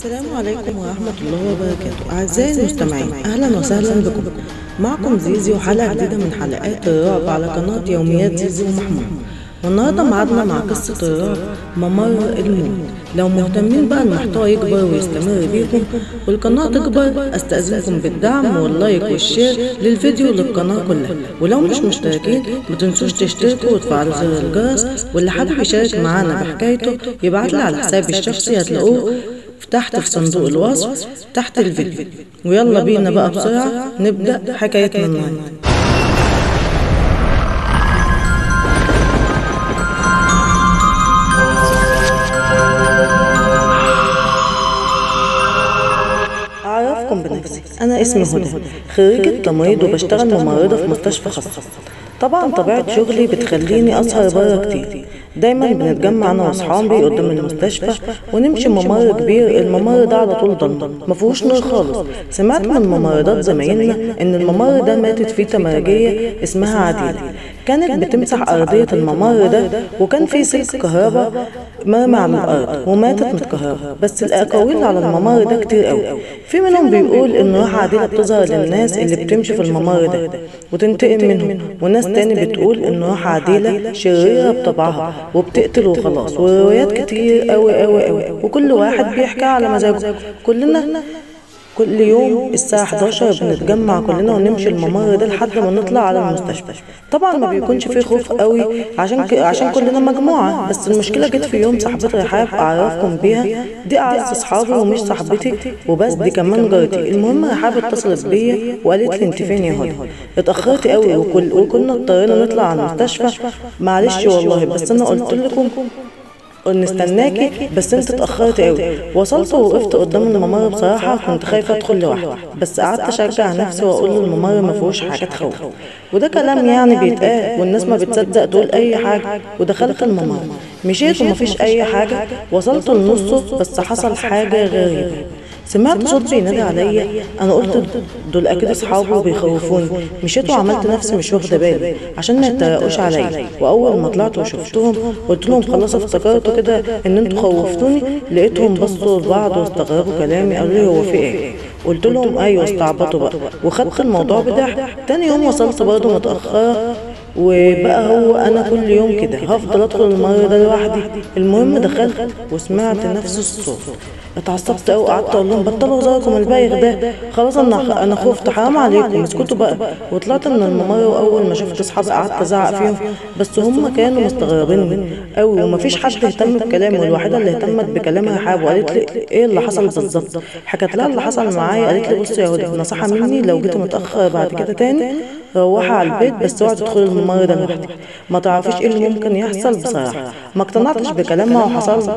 السلام عليكم ورحمة الله وبركاته أعزائي المستمعين أهلا وسهلا بكم معكم زيزي وحلقة جديدة من حلقات الرعب على قناة يوميات زيزي ومحمود والنهاردة معادنا مع قصة الرعب ممر الموت لو مهتمين بقى المحتوى يكبر ويستمر بيكم والقناة تكبر استأذنكم بالدعم واللايك والشير للفيديو للقناة كلها ولو مش مشتركين متنسوش تشتركوا وتفعلوا زر الجرس واللي حابب يشارك معانا بحكايته يبعتلي على حسابي الشخصي هتلاقوه تحت في صندوق الوصف تحت الفيديو ويلا بينا بقى بسرعة نبدأ حكايتنا النهاردة أعرفكم بنفسي أنا اسمي هدى خريجة تمريض وبشتغل ممرضة في مستشفى خاصة طبعا طبيعة شغلي بتخليني أسهر برا كتير دايما بنتجمع أنا وأصحابي قدام المستشفى ونمشي ممر كبير الممر ده على طول ضلمة مفيهوش نور خالص سمعت من ممرضات زمايلنا إن الممر ده ماتت فيه تمرجية اسمها عديلة كانت بتمسح أرضية الممر ده وكان في سلك كهرباء مرمى على الأرض وماتت متكهربة بس الأقاويل على الممر ده كتير قوي في منهم بيقول إن روح عديلة بتظهر للناس اللي بتمشي في الممر ده وتنتقم منهم وناس تاني بتقول إن روح عديلة شريرة بطبعها وبتقتل وخلاص وروايات كتير قوي قوي قوي وكل واحد بيحكي على مزاجه كلنا كل يوم الساعة 11 بنتجمع كلنا ونمشي الممر ده لحد ما نطلع على المستشفى طبعا ما بيكونش فيه خوف قوي عشان ك... عشان كلنا مجموعة بس المشكلة جت في يوم صاحبتي رحاب أعرفكم بيها دي أعز أصحابي ومش صاحبتي وبس دي كمان جارتي المهم رحاب اتصلت بيا وقالت لي أنت فين يا هدى اتأخرتي قوي وكل... وكنا اضطرينا نطلع على المستشفى معلش والله بس أنا قلت لكم نستناكي بس انت اتاخرت قوي وصلت ووقفت قدام الممر بصراحه كنت خايفه ادخل لوحدي بس قعدت اشجع نفسي واقول له الممر ما فيهوش حاجه تخوف وده كلام يعني بيتقال والناس ما بتصدق تقول اي حاجه ودخلت الممر مشيت ومفيش اي حاجه وصلت لنصه بس حصل حاجه غريبه سمعت صوت بينادي عليا انا قلت دول اكيد اصحابي وبيخوفوني مشيت وعملت نفسي مش واخده بالي عشان ما يتريقوش عليا واول ما طلعت وشفتهم قلت لهم خلاص افتكرتوا كده ان انتوا خوفتوني لقيتهم بصوا لبعض واستغربوا كلامي قالوا لي هو في ايه قلت لهم ايوه استعبطوا بقى وخدت الموضوع بضحك تاني يوم وصلت برضه متاخره وبقى هو انا كل يوم كده هفضل ادخل الممر ده لوحدي المهم دخلت وسمعت نفس الصوت اتعصبت قوي وقعدت اقول لهم بطلوا هزاركم البايخ ده خلاص انا انا خفت حرام عليكم اسكتوا بقى وطلعت من الممر واول ما شفت اصحابي قعدت ازعق فيهم بس هم كانوا مستغربين قوي ومفيش حد اهتم بكلامي والوحيده اللي اهتمت بكلامها رحاب وقالت لي ايه اللي حصل بالظبط حكت لها اللي حصل معايا قالت لي بصي يا هدى نصيحه مني لو جيت متاخر بعد كده تاني روحي على البيت بس اوعي تدخلي الممر ده لوحدك ما تعرفيش ايه اللي ممكن يحصل بصراحه ما اقتنعتش بكلامها وحصل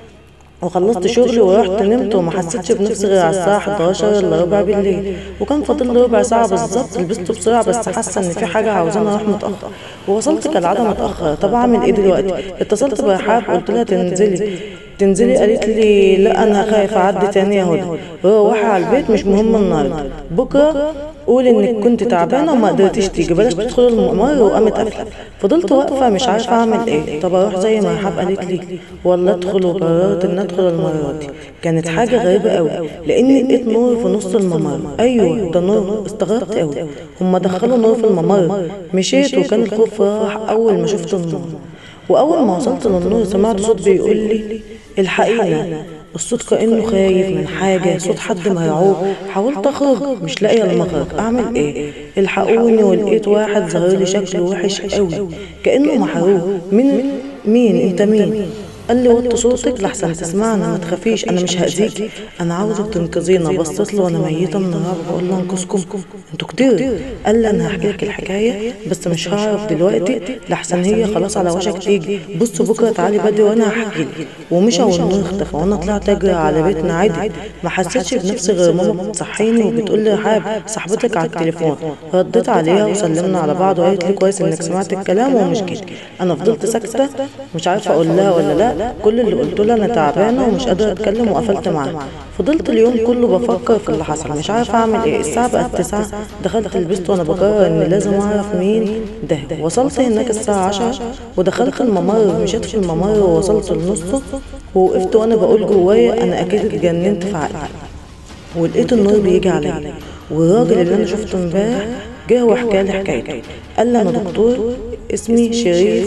وخلصت شغلي ورحت نمت وما حسيتش بنفسي غير على الساعة 11 الا ربع بالليل وكان فاضل لي ربع ساعة بالظبط لبست بسرعة بس حاسة ان في حاجة عاوزاني اروح متأخر ووصلت كالعادة متأخر طب اعمل ايه دلوقتي اتصلت برحاب قلت لها تنزلي تنزلي قالت لي لا انا خايفة اعدي تاني يا هدى روحي على البيت مش مهم النهارده بكره قولي انك كنت تعبانه وما قدرتيش تيجي بلاش تدخلي الممر وقامت قافله فضلت واقفه مش عارفه اعمل ايه طب اروح زي ما رحاب قالت لي ولا ادخل وقررت ان ادخل المره دي كانت حاجه غريبه قوي لاني لقيت نور في نص الممر ايوه ده نور استغربت قوي هما دخلوا نور في الممر مشيت وكان الخوف راح اول ما شفت النور واول ما وصلت للنور سمعت صوت بيقول لي الحقيقه الصوت كأنه خايف من حاجة صوت حد مرعوب حاولت أخرج مش لاقية المخرج أعمل إيه الحقوني ولقيت واحد ظهر لي شكله وحش قوي كأنه محروق من مين أنت مين قال لي وطي صوتك لحسن تسمعنا ما تخافيش انا مش هاذيكي انا عاوزك تنقذينا بصيت له وانا ميته من الرعب بقول له انقذكم انتوا كتير قال لي انا هحكي لك الحكايه بس مش هعرف دلوقتي لحسن هي خلاص على وشك تيجي بص بكره تعالي بدري وانا هحكي لك ومشى والنور اختفى وانا طلعت اجري على بيتنا عادي ما حسيتش بنفسي غير ماما بتصحيني وبتقول لي رحاب صاحبتك على التليفون رديت عليها وسلمنا على بعض وقالت لي كويس انك سمعت الكلام ومش جيت انا فضلت ساكته مش عارفه اقول لها ولا لا لا كل اللي قلته له انا تعبانه ومش قادره اتكلم وقفلت معاه فضلت اليوم كله بفكر في اللي حصل مش عارفه اعمل ايه الساعه بقت 9 دخلت لبست وانا بقرر ان لازم اعرف مين ده وصلت هناك الساعه 10 ودخلت الممر مشيت في الممر ووصلت لنصه ووقفت وانا بقول جوايا انا اكيد اتجننت في عقلي ولقيت النور بيجي عليا والراجل اللي انا شفته امبارح جه وحكى لي حكايته قال لي انا دكتور اسمي شريف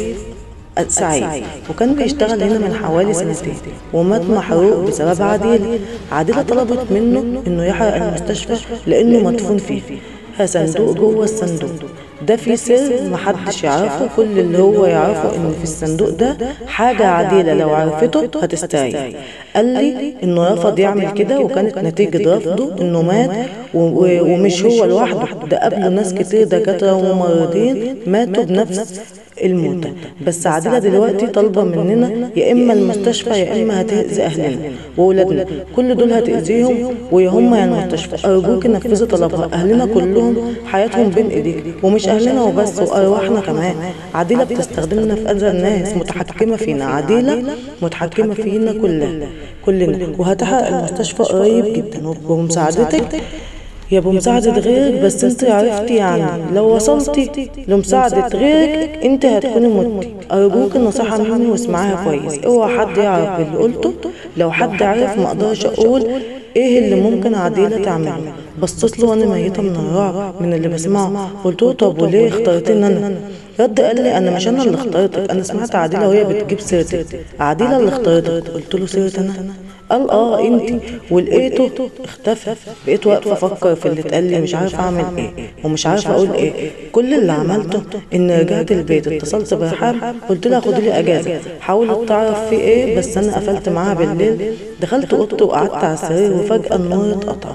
سعيد وكان بيشتغل هنا من حوالي سنتين ومات محروق بسبب عديلة عديلة طلبت منه انه يحرق المستشفى لانه مدفون فيه ها صندوق جوه الصندوق ده فيه سر محدش يعرفه كل اللي هو يعرفه ان في الصندوق ده حاجة عديلة لو عرفته هتستريح قال لي انه رفض يعمل كده وكانت نتيجة رفضه انه مات و- و- ومش هو لوحده ده قبله ناس كتير دكاترة وممرضين ماتوا بنفس الموتى بس عادلة دلوقتي طالبة مننا يا إما المستشفى يا إما هتأذي أهلنا وولادنا كل دول هتأذيهم ويا هم يا المستشفى أرجوك نفذي طلبها أهلنا كلهم حياتهم بين إيديك ومش أهلنا وبس وأرواحنا كمان عادلة بتستخدمنا في أذى الناس متحكمة فينا عادلة متحكمة فينا كلنا كلنا وهتحرق المستشفى قريب جدا وبمساعدتك يا بمساعدة غيرك بس انت عرفتي يعني لو وصلتي لمساعدة غيرك انت هتكوني متي ارجوك النصيحة مني واسمعيها كويس اوعى حد يعرف اللي قلته لو حد عرف ما اقدرش اقول ايه اللي ممكن عديلة تعمله بصيت له وانا ميتة من الرعب من اللي بسمعه قلت له طب وليه اخترتني انا رد قال لي انا مش انا اللي اخترتك انا سمعت عديلة وهي بتجيب سيرتك عديلة اللي اخترتك قلت له سيرت انا قال اه انت ولقيته اختفى بقيت واقفه افكر في اللي اتقال لي مش عارفه اعمل ايه ومش عارفه اقول ايه كل اللي عملته ان رجعت البيت اتصلت برحاب قلت لها خدي لي اجازه حاولت تعرف في ايه بس انا قفلت معاها بالليل دخلت اوضتي وقعدت على السرير وفجاه النور اتقطع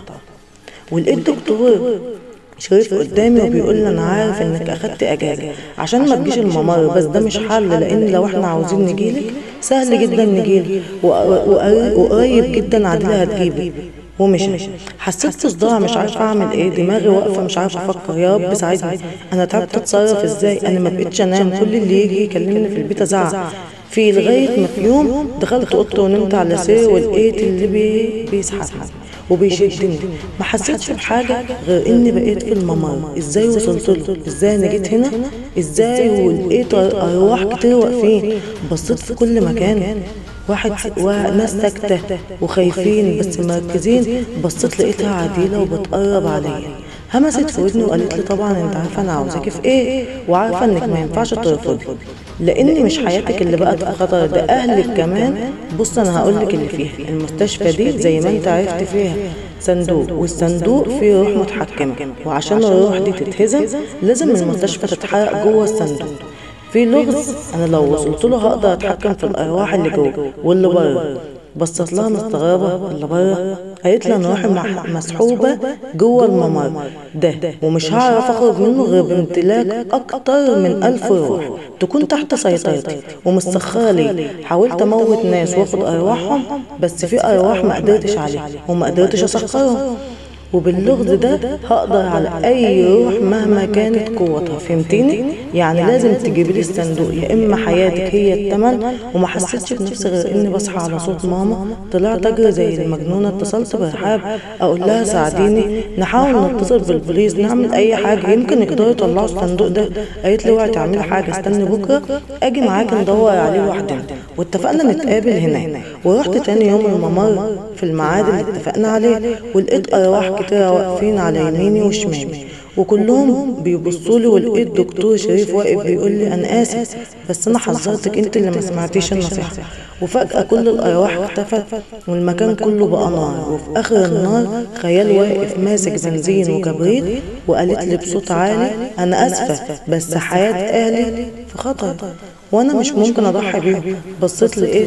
ولقيت دكتور شريف قدامي وبيقول لي انا عارف انك اخدت اجازه عشان ما تجيش الممر بس ده مش حل لان لو احنا عاوزين نجيلك سهل جدا نجيلك وق- وق- وقريب جدا عادله هتجيبك ومش حسيت بصداع مش عارفه اعمل ايه دماغي واقفه مش عارفه افكر يا رب ساعدني انا تعبت اتصرف ازاي انا ما بقتش انام كل اللي يجي يكلمني في البيت ازعق في لغايه ما في يوم دخلت اوضتي ونمت على سرير ولقيت اللي بي بيسحبني وبيشدني ما حسيتش بحاجة غير اني بقيت في الممر ازاي وصلت له ازاي انا جيت هنا ازاي ولقيت ارواح كتير واقفين بصيت في كل مكان واحد وناس ساكتة وخايفين بس مركزين بصيت لقيتها عديلة وبتقرب عليا همست في ودني وقالت لي طبعا انت عارفه انا عاوزاكي في ايه وعارفه انك ما ينفعش ترفضي لان مش حياتك اللي بقت في خطر ده اهلك كمان بص انا هقول لك اللي فيها المستشفى دي زي ما انت عرفت فيها صندوق والصندوق فيه روح متحكمه وعشان الروح دي تتهزم لازم المستشفى تتحرق جوه الصندوق في لغز انا لو وصلت له هقدر اتحكم في الارواح اللي جوه واللي بره بصت لها مستغربة اللي بره قالت لي انا روحي مح- مسحوبة جوه الممر ده ومش هعرف اخرج منه غير بامتلاك اكتر من الف روح تكون تحت سيطرتي ومسخرة لي حاولت اموت ناس واخد ارواحهم بس في ارواح ما قدرتش عليها وما قدرتش اسخرهم وباللغز ده هقدر على اي روح مهما كانت قوتها فهمتيني يعني لازم تجيبي لي الصندوق يا اما حياتك هي التمن وما حسيتش بنفسي غير اني بصحى على صوت ماما طلعت اجري زي المجنونه اتصلت برحاب اقول لها ساعديني نحاول نتصل بالبوليس نعمل اي حاجه يمكن يقدروا يطلعوا الصندوق ده قالت لي اوعي تعملي حاجه استني بكره اجي معاكي ندور عليه لوحدنا واتفقنا نتقابل هناك ورحت تاني يوم الممر في الميعاد اللي اتفقنا عليه ولقيت ارواح كتيره واقفين على يميني وشمالي وكلهم بيبصوا لي ولقيت دكتور شريف واقف بيقول لي انا اسف بس انا حذرتك انت اللي ما سمعتيش النصيحه وفجاه كل الارواح اختفت والمكان كله بقى نار وفي اخر النار خيال واقف ماسك بنزين وكبريت وقالت لي بصوت عالي انا اسفه بس حياه اهلي في خطر وانا مش ممكن اضحي بيهم بصيت لقيت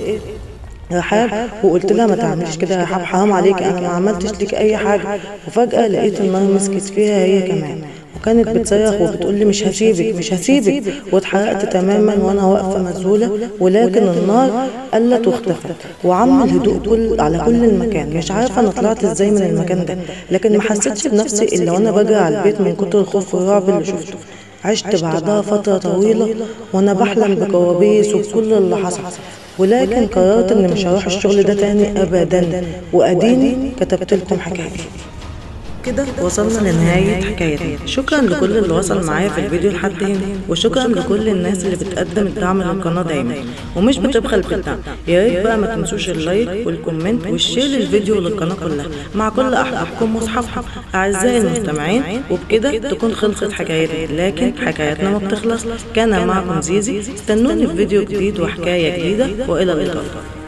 رحاب وقلت لها ما تعمليش كده يا رحاب حرام عليك انا ما عملتش ليك اي حاجه وفجاه لقيت النار مسكت فيها هي كمان وكانت بتصرخ وبتقول لي مش هسيبك مش هسيبك واتحرقت تماما وانا واقفه مذهوله ولكن النار قلت واختفت وعم الهدوء كل على كل المكان مش عارفه انا طلعت ازاي من المكان ده لكن ما حسيتش بنفسي الا وانا بجري على البيت من كتر الخوف والرعب اللي شفته عشت بعدها فترة طويلة وأنا بحلم بكوابيس وكل اللي حصل ولكن قررت إني مش هروح الشغل ده تاني أبدا وأديني كتبت لكم حكايتي كده وصلنا لنهاية حكايتنا شكرا لكل اللي وصل معايا في الفيديو لحد هنا وشكرا لكل الناس اللي بتقدم الدعم للقناة دايما ومش بتبخل بالدعم يا ريت بقى ما تنسوش اللايك والكومنت والشير للفيديو للقناة كلها مع كل أحبابكم وأصحابكم أعزائي المستمعين وبكده تكون خلصت حكايتنا لكن حكايتنا ما بتخلص كان معكم زيزي استنوني في فيديو جديد وحكاية جديدة وإلى اللقاء